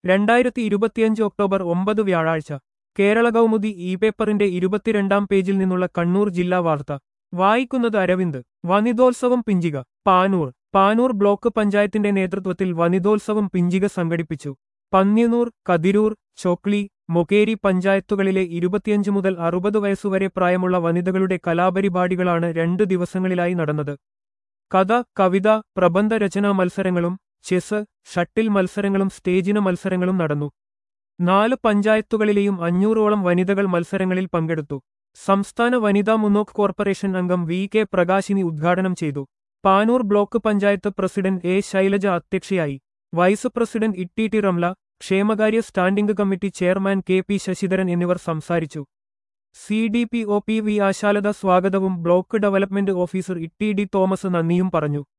രണ്ടായിരത്തി ഇരുപത്തിയഞ്ച് ഒക്ടോബർ ഒമ്പത് വ്യാഴാഴ്ച കേരള കൗമുദി ഇ പേപ്പറിന്റെ ഇരുപത്തിരണ്ടാം പേജിൽ നിന്നുള്ള കണ്ണൂർ ജില്ലാ വാർത്ത വായിക്കുന്നത് അരവിന്ദ് വനിതോത്സവം പിഞ്ചിക പാനൂർ പാനൂർ ബ്ലോക്ക് പഞ്ചായത്തിന്റെ നേതൃത്വത്തിൽ വനിതോത്സവം പിഞ്ചിക സംഘടിപ്പിച്ചു പന്ന്യനൂർ കതിരൂർ ചോക്ലി മൊകേരി പഞ്ചായത്തുകളിലെ ഇരുപത്തിയഞ്ച് മുതൽ അറുപത് വയസ്സുവരെ പ്രായമുള്ള വനിതകളുടെ കലാപരിപാടികളാണ് രണ്ട് ദിവസങ്ങളിലായി നടന്നത് കഥ കവിത പ്രബന്ധ രചനാ മത്സരങ്ങളും ചെസ് ഷട്ടിൽ മത്സരങ്ങളും സ്റ്റേജിന മത്സരങ്ങളും നടന്നു നാല് പഞ്ചായത്തുകളിലെയും അഞ്ഞൂറോളം വനിതകൾ മത്സരങ്ങളിൽ പങ്കെടുത്തു സംസ്ഥാന വനിതാ മുന്നോക്ക് കോർപ്പറേഷൻ അംഗം വി കെ പ്രകാശിനി ഉദ്ഘാടനം ചെയ്തു Panoor block panchayat president A Shailaja അധ്യക്ഷയായി വൈസ് പ്രസിഡന്റ് ഇട്ടി ടി റംല ക്ഷേമകാര്യ standing committee chairman K P Sasidharan എന്നിവർ സംസാരിച്ചു C D P O P V Ashalatha സ്വാഗതവും ബ്ലോക്ക് ഡെവലപ്മെന്റ് ഓഫീസർ ഇട്ടി ഡി തോമസ് നന്ദിയും പറഞ്ഞു